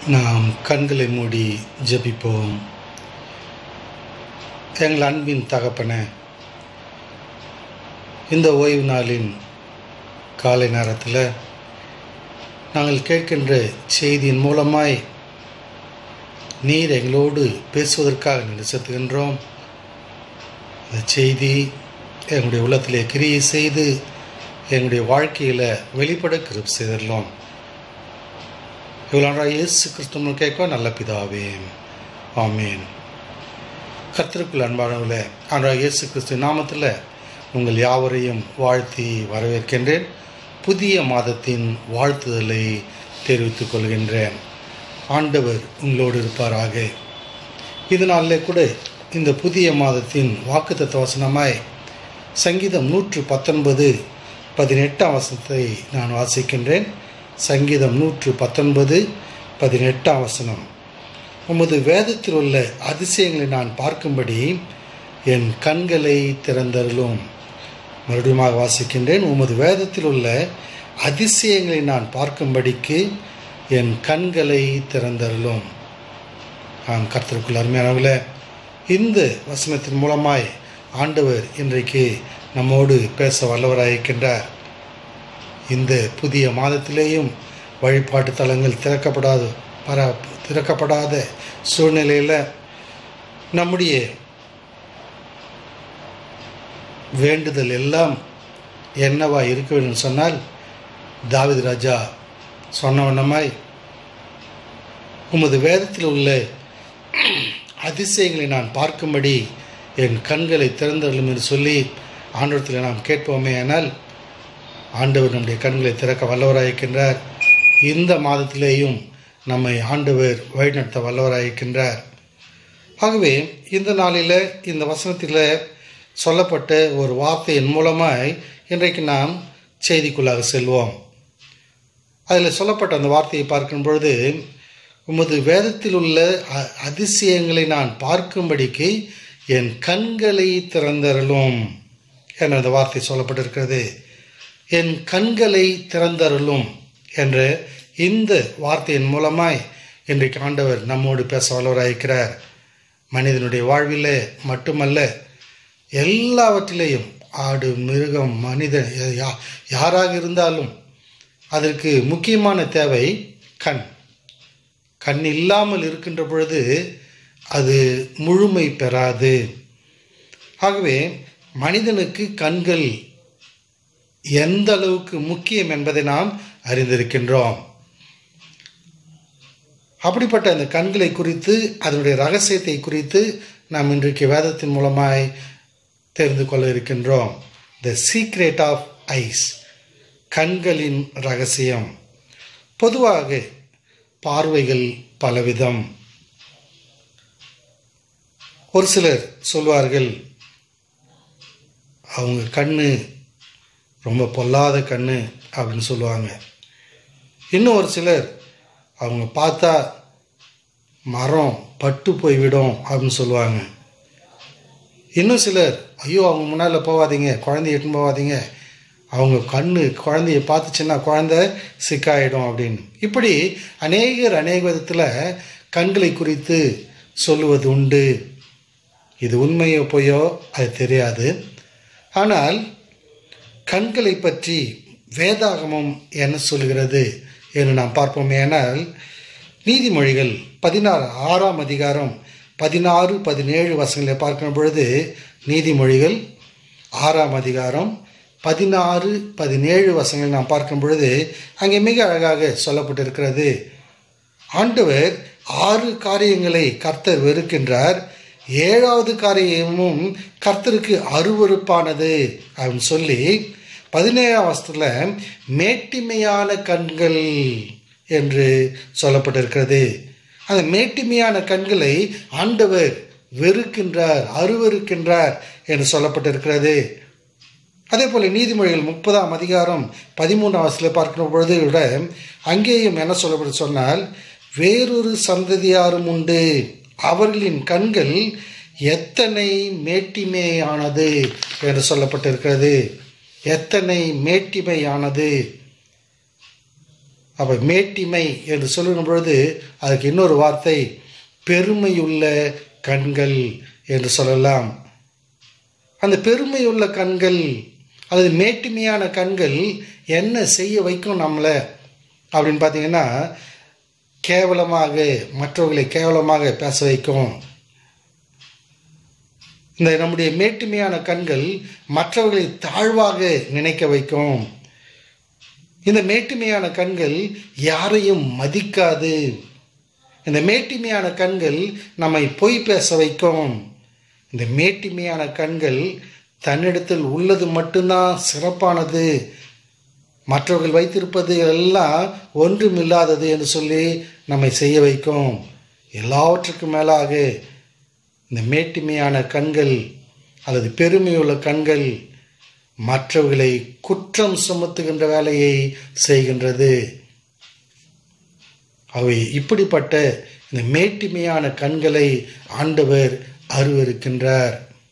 நாம் கண்களை மூடி ஜெபிப்போம் எங்கள் அன்பின் தகப்பனே இந்த ஓய்வு நாளின் காலை நேரத்தில் நாங்கள் கேட்கின்ற செய்தியின் மூலமாய் நீர் எங்களோடு பேசுவதற்காக நினைச்சத்துகின்றோம் இந்த செய்தி எங்களுடைய உள்ளத்திலே கிரியை செய்து எங்களுடைய வாழ்க்கையில் வெளிப்பட கிருப் செய்திடலாம் இவ்வளோ இயேசு கிறிஸ்துவ கேட்க நல்ல பிதாவே ஆமேன் கர்த்தருக்குள் அன்பானவில் ஆண்டா இயேசு கிறிஸ்து நாமத்தில் உங்கள் யாவரையும் வாழ்த்தி வரவேற்கின்றேன் புதிய மாதத்தின் வாழ்த்துதலை தெரிவித்துக் கொள்கின்றேன் ஆண்டவர் உங்களோடு இருப்பாராக இதனாலே கூட இந்த புதிய மாதத்தின் வாக்குத்தத்த வசனமாய் சங்கீதம் நூற்று பத்தொன்பது பதினெட்டாம் வசனத்தை நான் வாசிக்கின்றேன் சங்கீதம் நூற்று பத்தொன்பது பதினெட்டாம் வசனம் உமது வேதத்தில் உள்ள அதிசயங்களை நான் பார்க்கும்படி என் கண்களை திறந்தருளும் மறுபடியும் வாசிக்கின்றேன் உமது வேதத்தில் உள்ள அதிசயங்களை நான் பார்க்கும்படிக்கு என் கண்களை திறந்தருளும் ஆம் கர்த்தருக்குள் அருமையானவில் இந்த வசனத்தின் மூலமாய் ஆண்டவர் இன்றைக்கு நம்மோடு பேச வல்லவராயிருக்கின்றார் இந்த புதிய மாதத்திலேயும் வழிபாட்டு தலங்கள் திறக்கப்படாத பர திறக்கப்படாத சூழ்நிலையில் நம்முடைய வேண்டுதல் எல்லாம் என்னவா இருக்க வேண்டும் சொன்னால் தாவித் ராஜா சொன்ன வண்ணமாய் உமது வேதத்தில் உள்ள அதிசயங்களை நான் பார்க்கும்படி என் கண்களை திறந்தள்ளும் என்று சொல்லி ஆண்டவரத்தில் நாம் கேட்போமே ஆனால் ஆண்டவர் நம்முடைய கண்களை திறக்க வல்லவராயிருக்கின்றார் இந்த மாதத்திலேயும் நம்மை ஆண்டவர் வழிநடத்த வல்லவராயிருக்கின்றார் ஆகவே இந்த நாளில் இந்த வசனத்தில் சொல்லப்பட்ட ஒரு வார்த்தையின் மூலமாய் இன்றைக்கு நாம் செய்திக்குள்ளாக செல்வோம் அதில் சொல்லப்பட்ட அந்த வார்த்தையை பார்க்கும் பொழுது உமது வேதத்தில் உள்ள அதிசயங்களை நான் பார்க்கும்படிக்கு என் கண்களை திறந்தருளும் என்ற அந்த வார்த்தை சொல்லப்பட்டிருக்கிறது என் கண்களை திறந்தருளும் என்ற இந்த வார்த்தையின் மூலமாய் இன்றைக்கு ஆண்டவர் நம்மோடு பேச வல்லவராயிருக்கிறார் மனிதனுடைய வாழ்வில் மட்டுமல்ல எல்லாவற்றிலேயும் ஆடு மிருகம் மனிதன் யாராக இருந்தாலும் அதற்கு முக்கியமான தேவை கண் கண் இல்லாமல் இருக்கின்ற பொழுது அது முழுமை பெறாது ஆகவே மனிதனுக்கு கண்கள் எந்த அளவுக்கு முக்கியம் என்பதை நாம் அறிந்திருக்கின்றோம் அப்படிப்பட்ட அந்த கண்களை குறித்து அதனுடைய ரகசியத்தை குறித்து நாம் இன்றைக்கு வேதத்தின் மூலமாய் தெரிந்து கொள்ள இருக்கின்றோம் த சீக்ரெட் ஆஃப் ஐஸ் கண்களின் ரகசியம் பொதுவாக பார்வைகள் பலவிதம் ஒரு சிலர் சொல்வார்கள் அவங்க கண்ணு ரொம்ப பொல்லாத கண்ணு அப்படின்னு சொல்லுவாங்க இன்னும் ஒரு சிலர் அவங்க பார்த்தா மரம் பட்டு போய்விடும் அப்படின்னு சொல்லுவாங்க இன்னும் சிலர் ஐயோ அவங்க முன்னால் போகாதீங்க குழந்தைய எட்டுன்னு போகாதீங்க அவங்க கண்ணு குழந்தைய பார்த்துச்சுன்னா குழந்த சிக்காயிடும் அப்படின்னு இப்படி அநேகர் அநேக விதத்தில் கண்களை குறித்து சொல்லுவது உண்டு இது உண்மையோ பொய்யோ அது தெரியாது ஆனால் கண்களை பற்றி வேதாகமம் என்ன சொல்கிறது என்று நாம் பார்ப்போமே ஆனால் நீதிமொழிகள் பதினாறு ஆறாம் அதிகாரம் பதினாறு பதினேழு வசங்களை பார்க்கும் பொழுது நீதிமொழிகள் ஆறாம் அதிகாரம் பதினாறு பதினேழு வசங்களை நாம் பார்க்கும் பொழுது அங்கே மிக அழகாக சொல்லப்பட்டிருக்கிறது ஆண்டவர் ஆறு காரியங்களை கர்த்தர் வெறுக்கின்றார் ஏழாவது காரியமும் கர்த்தருக்கு அருவறுப்பானது அப்படின்னு சொல்லி பதினேழாம் வருஷத்தில் மேட்டிமையான கண்கள் என்று சொல்லப்பட்டிருக்கிறது அந்த மேட்டிமையான கண்களை ஆண்டவர் வெறுக்கின்றார் அருவருக்கின்றார் என்று சொல்லப்பட்டிருக்கிறது அதே போல் நீதிமொழிகள் முப்பதாம் அதிகாரம் பதிமூணாம் வருஷத்தில் பார்க்கிற பொழுது விட அங்கேயும் என்ன சொல்லப்பட்டு சொன்னால் வேறொரு சந்ததியாரும் உண்டு அவர்களின் கண்கள் எத்தனை மேட்டிமையானது என்று சொல்லப்பட்டிருக்கிறது எத்தனை மேட்டிமையானது அப்போ மேட்டிமை என்று சொல்லும் பொழுது அதுக்கு இன்னொரு வார்த்தை பெருமையுள்ள கண்கள் என்று சொல்லலாம் அந்த பெருமையுள்ள கண்கள் அல்லது மேட்டிமையான கண்கள் என்ன செய்ய வைக்கும் நம்மளை அப்படின்னு பார்த்தீங்கன்னா கேவலமாக மற்றவர்களை கேவலமாக பேச வைக்கும் இந்த நம்முடைய மேட்டுமையான கண்கள் மற்றவர்களை தாழ்வாக நினைக்க வைக்கும் இந்த மேட்டுமையான கண்கள் யாரையும் மதிக்காது இந்த மேட்டிமையான கண்கள் நம்மை பொய் பேச வைக்கும் இந்த மேட்டிமையான கண்கள் தன்னிடத்தில் உள்ளது மட்டும்தான் சிறப்பானது மற்றவர்கள் வைத்திருப்பது எல்லாம் ஒன்றுமில்லாதது என்று சொல்லி நம்மை செய்ய வைக்கும் எல்லாவற்றுக்கும் மேலாக இந்த மேட்டிமையான கண்கள் அல்லது பெருமையுள்ள கண்கள் மற்றவர்களை குற்றம் சுமத்துகின்ற வேலையை செய்கின்றது அவை இப்படிப்பட்ட இந்த மேட்டிமையான கண்களை ஆண்டவர் அருவருக்கின்றார்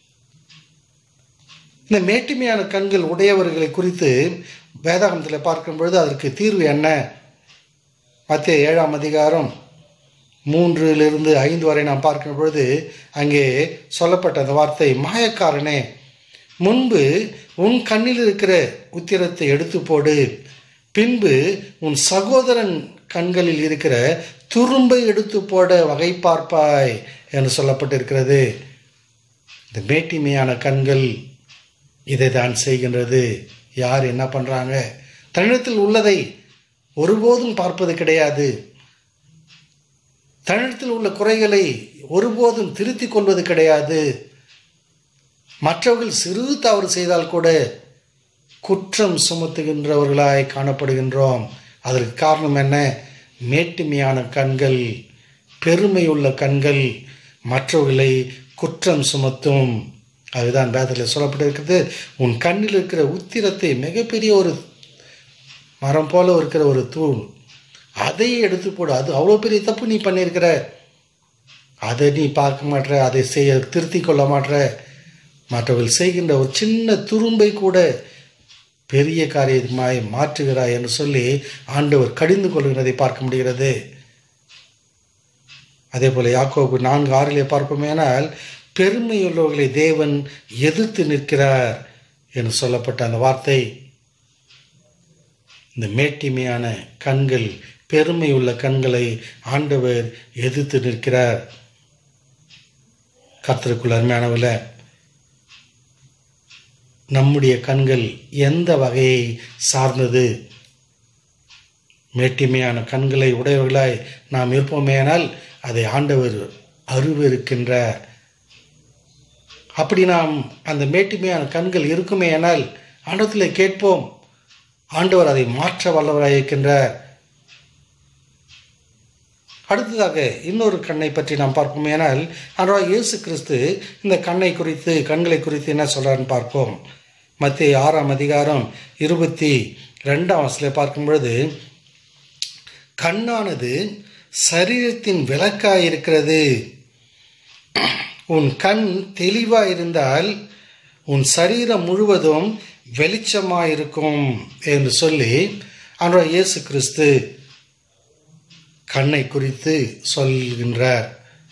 இந்த மேட்டிமையான கண்கள் உடையவர்களை குறித்து வேதாகமத்தில் பார்க்கும் பொழுது அதற்கு தீர்வு என்ன மத்திய ஏழாம் அதிகாரம் மூன்றிலிருந்து ஐந்து வரை நாம் பார்க்கும் பொழுது அங்கே சொல்லப்பட்ட அந்த வார்த்தை மாயக்காரனே முன்பு உன் கண்ணில் இருக்கிற உத்திரத்தை எடுத்து போடு பின்பு உன் சகோதரன் கண்களில் இருக்கிற துரும்பை எடுத்து போட வகை பார்ப்பாய் என்று சொல்லப்பட்டிருக்கிறது இந்த மேட்டிமையான கண்கள் இதை தான் செய்கின்றது யார் என்ன பண்ணுறாங்க தன்னிடத்தில் உள்ளதை ஒருபோதும் பார்ப்பது கிடையாது தன்னிடத்தில் உள்ள குறைகளை ஒருபோதும் திருத்திக் கொள்வது கிடையாது மற்றவர்கள் சிறு தவறு செய்தால் கூட குற்றம் சுமத்துகின்றவர்களாய் காணப்படுகின்றோம் அதற்கு காரணம் என்ன மேட்டுமையான கண்கள் பெருமையுள்ள கண்கள் மற்றவர்களை குற்றம் சுமத்தும் அதுதான் வேதத்தில் சொல்லப்பட்டிருக்கிறது உன் கண்ணில் இருக்கிற உத்திரத்தை மிகப்பெரிய ஒரு மரம் போல இருக்கிற ஒரு தூள் அதை எடுத்து போடு அது அவ்வளோ பெரிய தப்பு நீ பண்ணியிருக்கிற அதை நீ பார்க்க மாட்ற அதை செய்ய திருத்தி கொள்ள மாட்ற மற்றவர்கள் செய்கின்ற ஒரு சின்ன துரும்பை கூட பெரிய காரியமாய் மாற்றுகிறாய் என்று சொல்லி ஆண்டவர் கடிந்து கொள்கிறதை பார்க்க முடிகிறது அதே போல யாக்கோபு நான்கு ஆறிலே பார்ப்போமேனால் பெருமையுள்ளவர்களை தேவன் எதிர்த்து நிற்கிறார் என்று சொல்லப்பட்ட அந்த வார்த்தை இந்த மேட்டிமையான கண்கள் பெருமையுள்ள கண்களை ஆண்டவர் எதிர்த்து நிற்கிறார் கர்த்தருக்குள் அருமையானவில் நம்முடைய கண்கள் எந்த வகையை சார்ந்தது மேட்டிமையான கண்களை உடையவர்களாய் நாம் இருப்போமேனால் அதை ஆண்டவர் அருவருக்கின்றார் அப்படி நாம் அந்த மேட்டிமையான கண்கள் இருக்குமேயானால் ஆண்டவத்தில் கேட்போம் ஆண்டவர் அதை மாற்ற வல்லவராய் இருக்கின்றார் அடுத்ததாக இன்னொரு கண்ணை பற்றி நாம் பார்ப்போம் ஏனால் ஆண்டவர் இயேசு கிறிஸ்து இந்த கண்ணை குறித்து கண்களை குறித்து என்ன சொல்றாருன்னு பார்ப்போம் மத்திய ஆறாம் அதிகாரம் இருபத்தி ரெண்டாம் வசதியில் பார்க்கும் பொழுது கண்ணானது சரீரத்தின் விளக்காய் இருக்கிறது உன் கண் தெளிவாக இருந்தால் உன் சரீரம் முழுவதும் வெளிச்சமாயிருக்கும் என்று சொல்லி அன்றோட இயேசு கிறிஸ்து கண்ணை குறித்து சொல்கின்றார்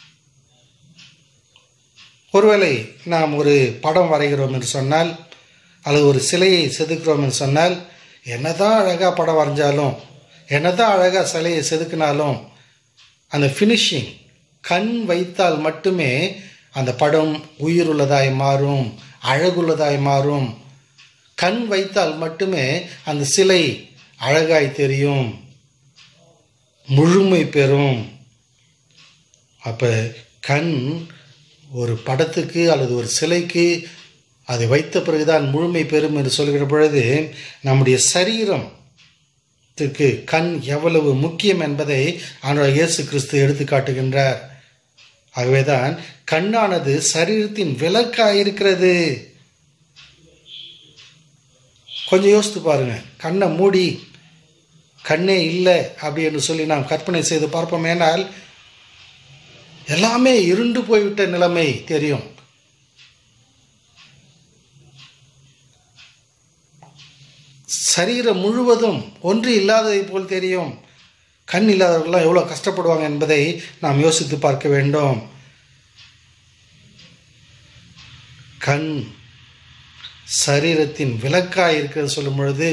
ஒருவேளை நாம் ஒரு படம் வரைகிறோம் என்று சொன்னால் அல்லது ஒரு சிலையை செதுக்கிறோம் என்று சொன்னால் என்னதான் அழகாக படம் வரைஞ்சாலும் என்னதான் அழகாக சிலையை செதுக்கினாலும் அந்த ஃபினிஷிங் கண் வைத்தால் மட்டுமே அந்த படம் உயிருள்ளதாய் மாறும் அழகுள்ளதாய் மாறும் கண் வைத்தால் மட்டுமே அந்த சிலை அழகாய் தெரியும் முழுமை பெறும் அப்போ கண் ஒரு படத்துக்கு அல்லது ஒரு சிலைக்கு அதை வைத்த பிறகுதான் முழுமை பெறும் என்று சொல்கிற பொழுது நம்முடைய சரீரத்திற்கு கண் எவ்வளவு முக்கியம் என்பதை ஆண்டவர் இயேசு கிறிஸ்து எடுத்து காட்டுகின்றார் ஆகவேதான் கண்ணானது சரீரத்தின் விளக்காக இருக்கிறது கொஞ்சம் யோசித்து பாருங்க கண்ணை மூடி கண்ணே இல்லை அப்படி என்று சொல்லி நாம் கற்பனை செய்து பார்ப்போம் ஏனால் எல்லாமே இருண்டு போய்விட்ட நிலைமை தெரியும் சரீரம் முழுவதும் ஒன்று இல்லாததை போல் தெரியும் கண் இல்லாதவர்கள்லாம் எவ்வளோ கஷ்டப்படுவாங்க என்பதை நாம் யோசித்து பார்க்க வேண்டும் கண் சரீரத்தின் விளக்காய் இருக்கிறது சொல்லும் பொழுது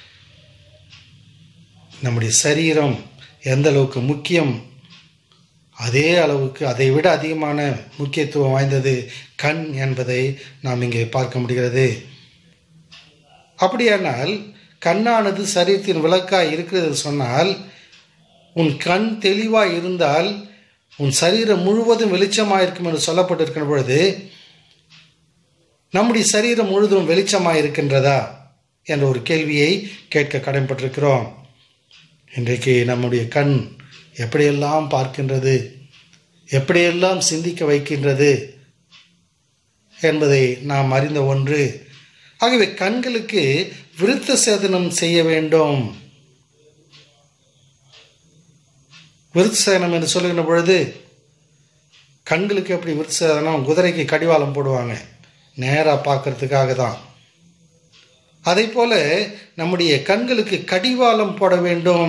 நம்முடைய சரீரம் எந்த அளவுக்கு முக்கியம் அதே அளவுக்கு அதை விட அதிகமான முக்கியத்துவம் வாய்ந்தது கண் என்பதை நாம் இங்கே பார்க்க முடிகிறது அப்படியானால் கண்ணானது சரீரத்தின் விளக்காய் இருக்கிறது சொன்னால் உன் கண் தெளிவாய் இருந்தால் உன் சரீரம் முழுவதும் வெளிச்சமாக இருக்கும் என்று சொல்லப்பட்டிருக்கிற பொழுது நம்முடைய சரீரம் முழுவதும் வெளிச்சமாக இருக்கின்றதா என்ற ஒரு கேள்வியை கேட்க கடன்பட்டிருக்கிறோம் இன்றைக்கு நம்முடைய கண் எப்படியெல்லாம் பார்க்கின்றது எப்படியெல்லாம் சிந்திக்க வைக்கின்றது என்பதை நாம் அறிந்த ஒன்று ஆகவே கண்களுக்கு விருத்த சேதனம் செய்ய வேண்டும் விருத்த சேதனம் என்று சொல்லுகின்ற பொழுது கண்களுக்கு எப்படி விருத்த சேதனம் குதிரைக்கு கடிவாளம் போடுவாங்க நேராக பார்க்கறதுக்காக தான் அதே போல நம்முடைய கண்களுக்கு கடிவாளம் போட வேண்டும்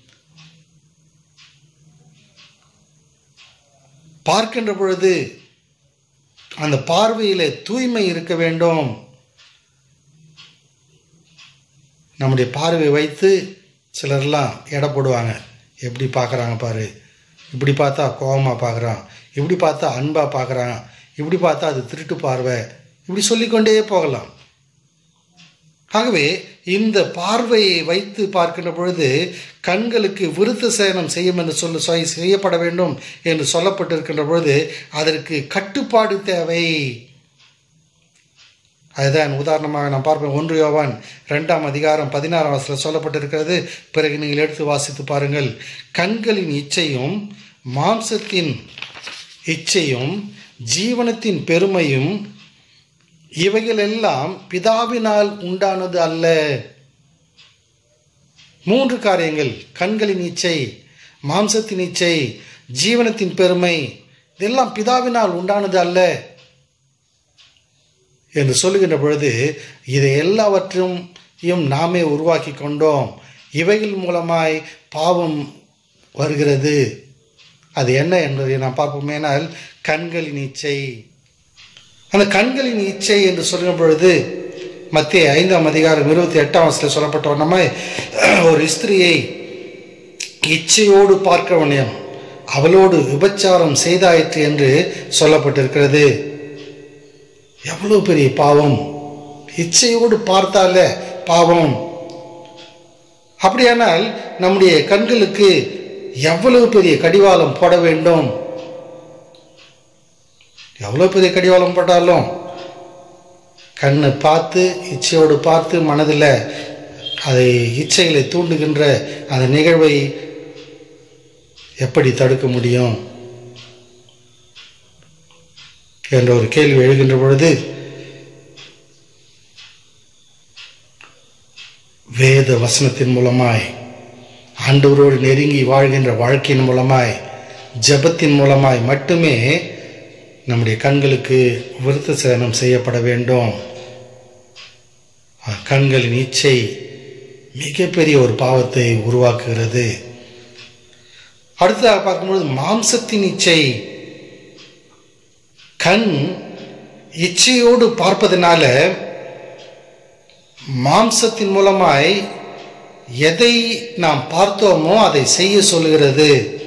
பார்க்கின்ற பொழுது அந்த பார்வையிலே தூய்மை இருக்க வேண்டும் நம்முடைய பார்வை வைத்து சிலர்லாம் எடை போடுவாங்க எப்படி பார்க்குறாங்க பாரு இப்படி பார்த்தா கோபமாக பார்க்குறான் இப்படி பார்த்தா அன்பாக பார்க்குறான் இப்படி பார்த்தா அது திருட்டு பார்வை இப்படி சொல்லிக்கொண்டே போகலாம் ஆகவே இந்த பார்வையை வைத்து பார்க்கின்ற பொழுது கண்களுக்கு விருத்த சேனம் செய்யும் என்று சொல்ல சொ- செய்யப்பட வேண்டும் என்று சொல்லப்பட்டிருக்கின்ற பொழுது அதற்கு கட்டுப்பாடு தேவை அதுதான் உதாரணமாக நான் பார்ப்பேன் ஒன்று யோவான் ரெண்டாம் அதிகாரம் பதினாறாம் வசதியில் சொல்லப்பட்டிருக்கிறது பிறகு நீங்கள் எடுத்து வாசித்து பாருங்கள் கண்களின் இச்சையும் மாம்சத்தின் இச்சையும் ஜீவனத்தின் பெருமையும் இவைகளெல்லாம் பிதாவினால் உண்டானது அல்ல மூன்று காரியங்கள் கண்களின் இச்சை மாம்சத்தின் இச்சை ஜீவனத்தின் பெருமை இதெல்லாம் பிதாவினால் உண்டானது அல்ல என்று சொல்லுகின்ற பொழுது இதை எல்லாவற்றையும் நாமே உருவாக்கி கொண்டோம் இவைகள் மூலமாய் பாவம் வருகிறது அது என்ன என்பதை நாம் பார்ப்போமேனால் கண்களின் இச்சை அந்த கண்களின் இச்சை என்று சொல்லும் பொழுது மத்திய ஐந்தாம் அதிகாரம் இருபத்தி எட்டாம் வசதியில் சொல்லப்பட்ட வண்ணமாய் ஒரு ஸ்திரியை இச்சையோடு பார்க்கவனையும் அவளோடு விபச்சாரம் செய்தாயிற்று என்று சொல்லப்பட்டிருக்கிறது எவ்வளவு பெரிய பாவம் இச்சையோடு பார்த்தாலே பாவம் அப்படியானால் நம்முடைய கண்களுக்கு எவ்வளவு பெரிய கடிவாளம் போட வேண்டும் எவ்வளோ பெரிய கடிவாளம் போட்டாலும் கண்ணை பார்த்து இச்சையோடு பார்த்து மனதில் அதை இச்சைகளை தூண்டுகின்ற அந்த நிகழ்வை எப்படி தடுக்க முடியும் என்ற ஒரு கேள்வி எழுகின்ற பொழுது வேத வசனத்தின் மூலமாய் ஆண்டவரோடு நெருங்கி வாழ்கின்ற வாழ்க்கையின் மூலமாய் ஜெபத்தின் மூலமாய் மட்டுமே நம்முடைய கண்களுக்கு விருத்த சேதனம் செய்யப்பட வேண்டும் அஹ், கண்களின் இச்சை மிகப்பெரிய ஒரு பாவத்தை உருவாக்குகிறது அடுத்ததாக பார்க்கும்பொழுது மாம்சத்தின் இச்சை கண் இச்சையோடு பார்ப்பதனால மாம்சத்தின் மூலமாய் எதை நாம் பார்த்தோமோ அதை செய்ய சொல்கிறது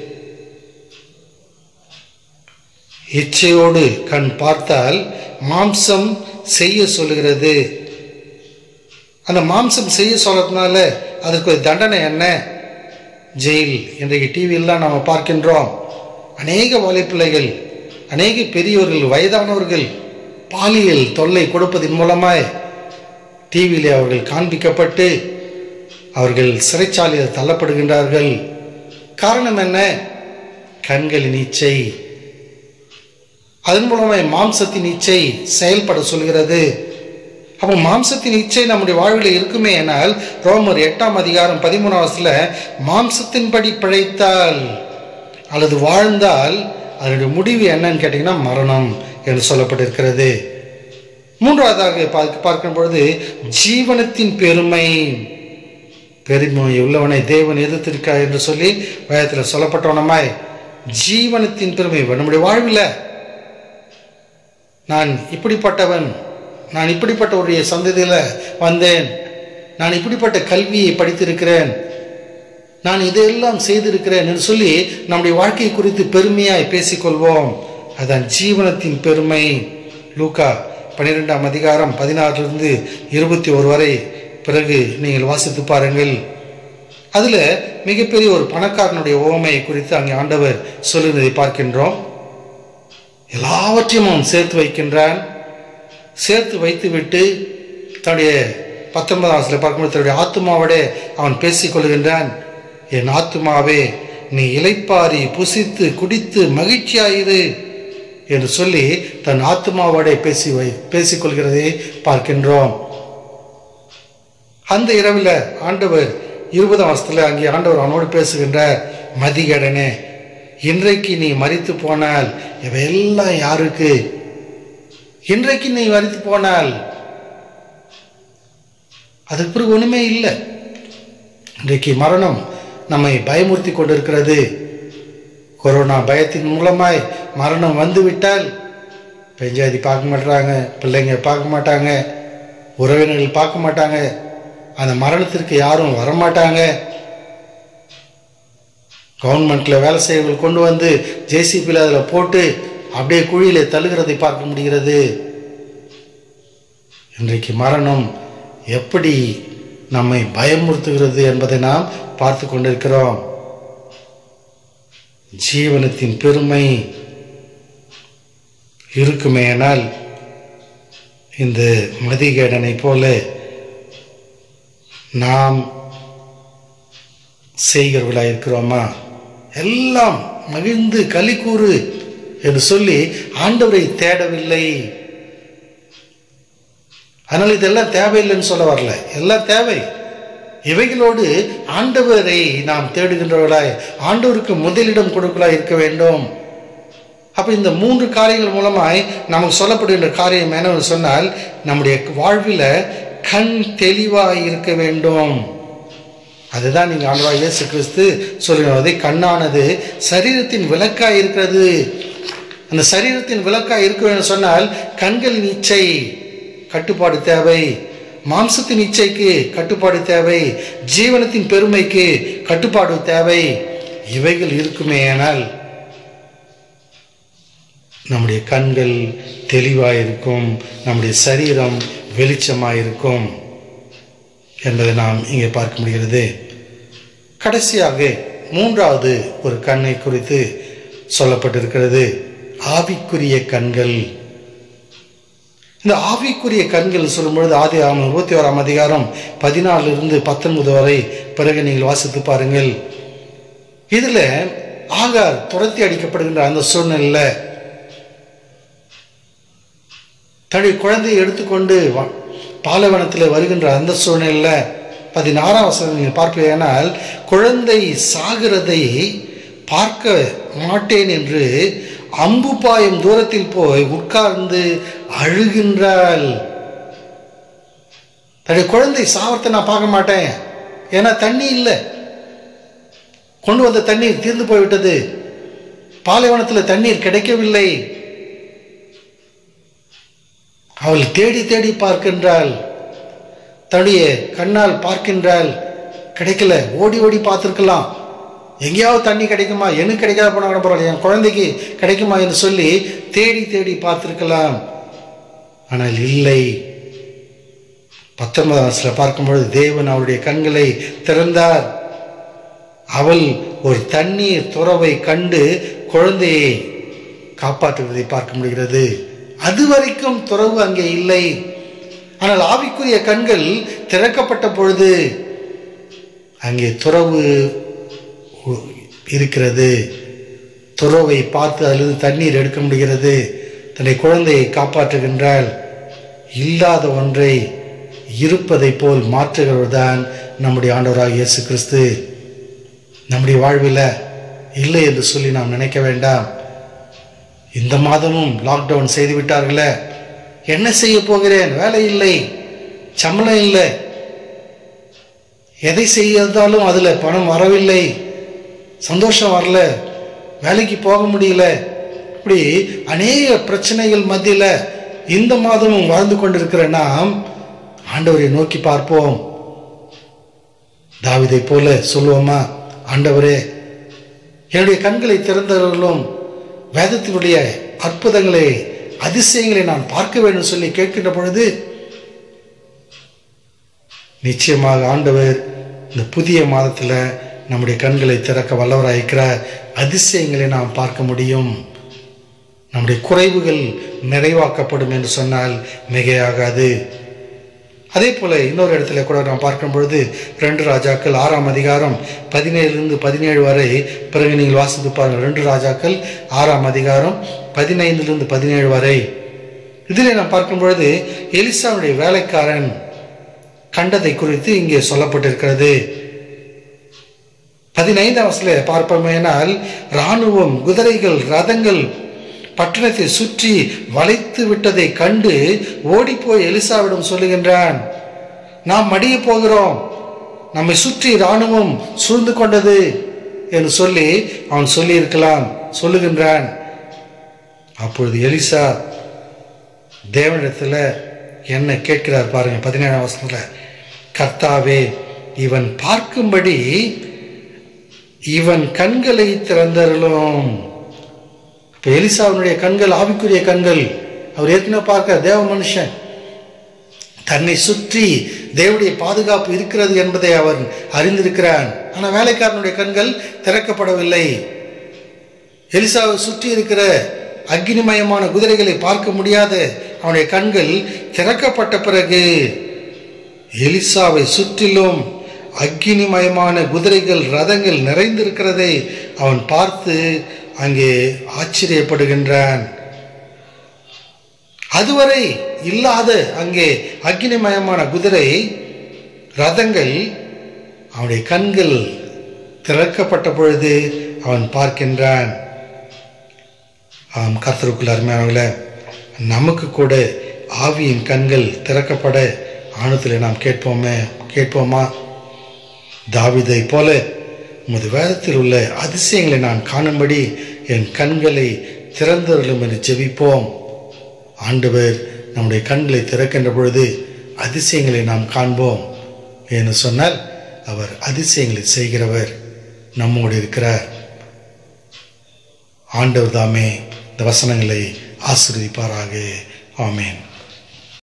இச்சையோடு கண் பார்த்தால் மாம்சம் செய்ய சொல்கிறது அந்த மாம்சம் செய்ய சொல்றதுனால அதற்கு ஒரு தண்டனை என்ன ஜெயில் இன்றைக்கு டிவியெல்லாம் நாம் பார்க்கின்றோம் அநேக வலைப்பிள்ளைகள் அநேக பெரியவர்கள் வயதானவர்கள் பாலியல் தொல்லை கொடுப்பதன் மூலமாய் டிவியிலே அவர்கள் காண்பிக்கப்பட்டு அவர்கள் சிறைச்சாலையில் தள்ளப்படுகின்றார்கள் காரணம் என்ன கண்களின் இச்சை அதன் மூலமாய் மாம்சத்தின் இச்சை செயல்பட சொல்கிறது அப்போ மாம்சத்தின் இச்சை நம்முடைய வாழ்வில் இருக்குமே எனால் ரோமர் எட்டாம் அதிகாரம் பதிமூணாவதுல மாம்சத்தின்படி பிழைத்தால் அல்லது வாழ்ந்தால் அதனுடைய முடிவு என்னன்னு கேட்டிங்கன்னா மரணம் என்று சொல்லப்பட்டிருக்கிறது மூன்றாவதாக பார்க்க பார்க்கும் பொழுது ஜீவனத்தின் பெருமை பெருமை உள்ளவனை தேவன் எதிர்த்திருக்கார் என்று சொல்லி வேதத்தில் சொல்லப்பட்டவனமாய் ஜீவனத்தின் பெருமை நம்முடைய வாழ்வில் நான் இப்படிப்பட்டவன் நான் இப்படிப்பட்ட ஒரு சந்ததியில் வந்தேன் நான் இப்படிப்பட்ட கல்வியை படித்திருக்கிறேன் நான் இதையெல்லாம் செய்திருக்கிறேன் என்று சொல்லி நம்முடைய வாழ்க்கை குறித்து பெருமையாய் பேசிக்கொள்வோம் அதான் ஜீவனத்தின் பெருமை லூக்கா பன்னிரெண்டாம் அதிகாரம் பதினாறிலிருந்து இருபத்தி ஒரு வரை பிறகு நீங்கள் வாசித்து பாருங்கள் அதில் மிகப்பெரிய ஒரு பணக்காரனுடைய ஓமையை குறித்து அங்கே ஆண்டவர் சொல்லுவதை பார்க்கின்றோம் எல்லாவற்றையும் அவன் சேர்த்து வைக்கின்றான் சேர்த்து வைத்துவிட்டு தன்னுடைய பத்தொன்பதாம் வசதியில் பார்க்கும்போது தன்னுடைய ஆத்மாவோட அவன் பேசிக்கொள்கின்றான் என் ஆத்மாவே நீ இலைப்பாரி புசித்து குடித்து மகிழ்ச்சியாயிரு என்று சொல்லி தன் ஆத்மாவோட பேசி வை பேசிக்கொள்கிறதை பார்க்கின்றோம் அந்த இரவில் ஆண்டவர் இருபதாம் வருஷத்தில் அங்கே ஆண்டவர் அவனோடு பேசுகின்றார் மதிகடனே இன்றைக்கு நீ மறித்து போனால் இவையெல்லாம் யாருக்கு இன்றைக்கு நீ மறித்து போனால் அதுக்கு பிறகு ஒன்றுமே இல்லை இன்றைக்கு மரணம் நம்மை பயமுறுத்தி கொண்டிருக்கிறது கொரோனா பயத்தின் மூலமாய் மரணம் வந்து விட்டால் பெஞ்சாதி பார்க்க மாட்டாங்க பிள்ளைங்க பார்க்க மாட்டாங்க உறவினர்கள் பார்க்க மாட்டாங்க அந்த மரணத்திற்கு யாரும் வரமாட்டாங்க கவர்மெண்ட்டில் வேலை செய்யவர்கள் கொண்டு வந்து ஜேசிபியில் அதில் போட்டு அப்படியே குழியில் தள்ளுகிறதை பார்க்க முடிகிறது இன்றைக்கு மரணம் எப்படி நம்மை பயமுறுத்துகிறது என்பதை நாம் பார்த்து கொண்டிருக்கிறோம் ஜீவனத்தின் பெருமை இருக்குமேயானால் இந்த மதிகேடனை போல நாம் செய்கிறவர்களாக இருக்கிறோமா எல்லாம் மகிழ்ந்து களி கூறு என்று சொல்லி ஆண்டவரை தேடவில்லை அதனால் இதெல்லாம் தேவையில்லைன்னு சொல்ல வரல எல்லாம் தேவை இவைகளோடு ஆண்டவரை நாம் தேடுகின்றவர்களாய் ஆண்டவருக்கு முதலிடம் கொடுக்கலாய் இருக்க வேண்டும் அப்போ இந்த மூன்று காரியங்கள் மூலமாய் நமக்கு சொல்லப்படுகின்ற காரியம் என்னவென்று சொன்னால் நம்முடைய வாழ்வில் கண் தெளிவாய் இருக்க வேண்டும் அதுதான் நீங்கள் ஆண்டவராக இயேசு கிறிஸ்து சொல்லுகிறது கண்ணானது சரீரத்தின் விளக்காய் இருக்கிறது அந்த சரீரத்தின் விளக்காய் இருக்க வேண்டும் சொன்னால் கண்களின் இச்சை கட்டுப்பாடு தேவை மாம்சத்தின் இச்சைக்கு கட்டுப்பாடு தேவை ஜீவனத்தின் பெருமைக்கு கட்டுப்பாடு தேவை இவைகள் இருக்குமே ஆனால் நம்முடைய கண்கள் தெளிவாக இருக்கும் நம்முடைய சரீரம் வெளிச்சமாக இருக்கும் என்பதை நாம் இங்கே பார்க்க முடிகிறது கடைசியாக மூன்றாவது ஒரு கண்ணை குறித்து சொல்லப்பட்டிருக்கிறது ஆவிக்குரிய கண்கள் இந்த ஆவிக்குரிய கண்கள் சொல்லும்பொழுது ஆதி ஆமாம் இருபத்தி ஓராம் அதிகாரம் பதினாலிருந்து பத்தொன்பது வரை பிறகு நீங்கள் வாசித்து பாருங்கள் இதில் ஆகார் துரத்தி அடிக்கப்படுகின்ற அந்த சூழ்நிலையில் தன்னுடைய குழந்தையை எடுத்துக்கொண்டு வ- பாலைவனத்தில் வருகின்ற அந்த சூழ்நிலையில் பதினாறாம் வசனம் நீங்கள் பார்ப்பீர்கள் குழந்தை சாகிறதை பார்க்க மாட்டேன் என்று அம்பு பாயும் தூரத்தில் போய் உட்கார்ந்து அழுகின்றாள் தன்னுடைய குழந்தை சாவத்தை நான் பார்க்க மாட்டேன் ஏன்னா தண்ணி இல்லை கொண்டு வந்த தண்ணீர் தீர்ந்து போய்விட்டது பாலைவனத்தில் தண்ணீர் கிடைக்கவில்லை அவள் தேடி தேடி பார்க்கின்றாள் தன்னுடைய கண்ணால் பார்க்கின்றாள் கிடைக்கல ஓடி ஓடி பார்த்துருக்கலாம் எங்கேயாவது தண்ணி கிடைக்குமா எனக்கு கிடைக்காத போனா கூட பரவாயில்ல என் குழந்தைக்கு கிடைக்குமா என்று சொல்லி தேடி தேடி பார்த்திருக்கலாம் ஆனால் இல்லை பத்தொன்பதாம் வயசில் பார்க்கும்பொழுது தேவன் அவருடைய கண்களை திறந்தார் அவள் ஒரு தண்ணீர் துறவை கண்டு குழந்தையை காப்பாற்றுவதை பார்க்க முடிகிறது அது வரைக்கும் துறவு அங்கே இல்லை ஆனால் ஆவிக்குரிய கண்கள் திறக்கப்பட்ட பொழுது அங்கே துறவு உ- இருக்கிறது துறவை பார்த்து அதிலிருந்து தண்ணீர் எடுக்க முடிகிறது தன்னுடைய குழந்தையை காப்பாற்றுகின்றாள் இல்லாத ஒன்றை இருப்பதைப் போல் மாற்றுகிறவர்தான் நம்முடைய ஆண்டவராக இயேசு கிறிஸ்து நம்முடைய வாழ்வில் இல்லை என்று சொல்லி நாம் நினைக்க வேண்டாம் இந்த மாதமும் லாக்டவுன் செய்து விட்டார்களே என்ன செய்ய போகிறேன் வேலை இல்லை சம்பளம் இல்லை எதை செய்தாலும் அதில் பணம் வரவில்லை சந்தோஷம் வரல வேலைக்கு போக முடியல இப்படி அநேக பிரச்சனைகள் மத்தியில் இந்த மாதமும் வாழ்ந்து கொண்டிருக்கிற நாம் ஆண்டவரை நோக்கி பார்ப்போம் தாவிதை போல சொல்லுவோமா ஆண்டவரே என்னுடைய கண்களை திறந்தவர்களும் வேதத்தினுடைய அற்புதங்களை அதிசயங்களை நான் பார்க்க வேண்டும் சொல்லி கேட்கின்ற பொழுது நிச்சயமாக ஆண்டவர் இந்த புதிய மாதத்தில் நம்முடைய கண்களை திறக்க வல்லவராயிருக்கிறார் அதிசயங்களை நாம் பார்க்க முடியும் நம்முடைய குறைவுகள் நிறைவாக்கப்படும் என்று சொன்னால் மிகையாகாது அதே போல இன்னொரு இடத்துல கூட நாம் பார்க்கும் பொழுது ரெண்டு ராஜாக்கள் ஆறாம் அதிகாரம் பதினேழுலேருந்து பதினேழு வரை பிறகு நீங்கள் வாசித்து பாருங்கள் ரெண்டு ராஜாக்கள் ஆறாம் அதிகாரம் பதினைந்திலிருந்து பதினேழு வரை இதில் நாம் பார்க்கும் பொழுது எலிசாவுடைய வேலைக்காரன் கண்டதை குறித்து இங்கே சொல்லப்பட்டிருக்கிறது பதினைந்தாம் வசதியில் பார்ப்போமேனால் இராணுவம் குதிரைகள் ரதங்கள் பட்டணத்தை சுற்றி வளைத்து விட்டதை கண்டு ஓடிப்போய் எலிசாவிடம் சொல்லுகின்றான் நாம் மடிய போகிறோம் நம்மை சுற்றி இராணுவம் சூழ்ந்து கொண்டது என்று சொல்லி அவன் சொல்லியிருக்கலாம் சொல்லுகின்றான் அப்பொழுது எலிசா தேவனிடத்தில் என்ன கேட்கிறார் பாருங்க பதினேழாம் வசனத்தில் கர்த்தாவே இவன் பார்க்கும்படி இவன் கண்களை திறந்தருளும் இப்போ எலிசாவினுடைய கண்கள் ஆவிக்குரிய கண்கள் அவர் ஏற்கனவே பார்க்க தேவ மனுஷன் தன்னை சுற்றி தேவனுடைய பாதுகாப்பு இருக்கிறது என்பதை அவன் அறிந்திருக்கிறான் ஆனால் வேலைக்காரனுடைய கண்கள் திறக்கப்படவில்லை எலிசாவை சுற்றி இருக்கிற அக்னிமயமான குதிரைகளை பார்க்க முடியாத அவனுடைய கண்கள் திறக்கப்பட்ட பிறகு எலிசாவை சுற்றிலும் அக்னிமயமான குதிரைகள் ரதங்கள் நிறைந்திருக்கிறதை அவன் பார்த்து அங்கே ஆச்சரியப்படுகின்றான் அதுவரை இல்லாத அங்கே அக்னிமயமான குதிரை ரதங்கள் அவனுடைய கண்கள் திறக்கப்பட்ட பொழுது அவன் பார்க்கின்றான் ஆம் கர்த்தருக்குள் அருமையானவர்களே நமக்கு கூட ஆவியின் கண்கள் திறக்கப்பட ஆணத்தில் நாம் கேட்போமே கேட்போமா தாவிதை போல உமது வேதத்தில் உள்ள அதிசயங்களை நான் காணும்படி என் கண்களை திறந்தருளும் என்று ஜெபிப்போம் ஆண்டவர் நம்முடைய கண்களை திறக்கின்ற பொழுது அதிசயங்களை நாம் காண்போம் என்று சொன்னால் அவர் அதிசயங்களை செய்கிறவர் நம்மோடு இருக்கிறார் ஆண்டவர் தாமே இந்த வசனங்களை ஆசிர்வதிப்பாராக ஆமேன்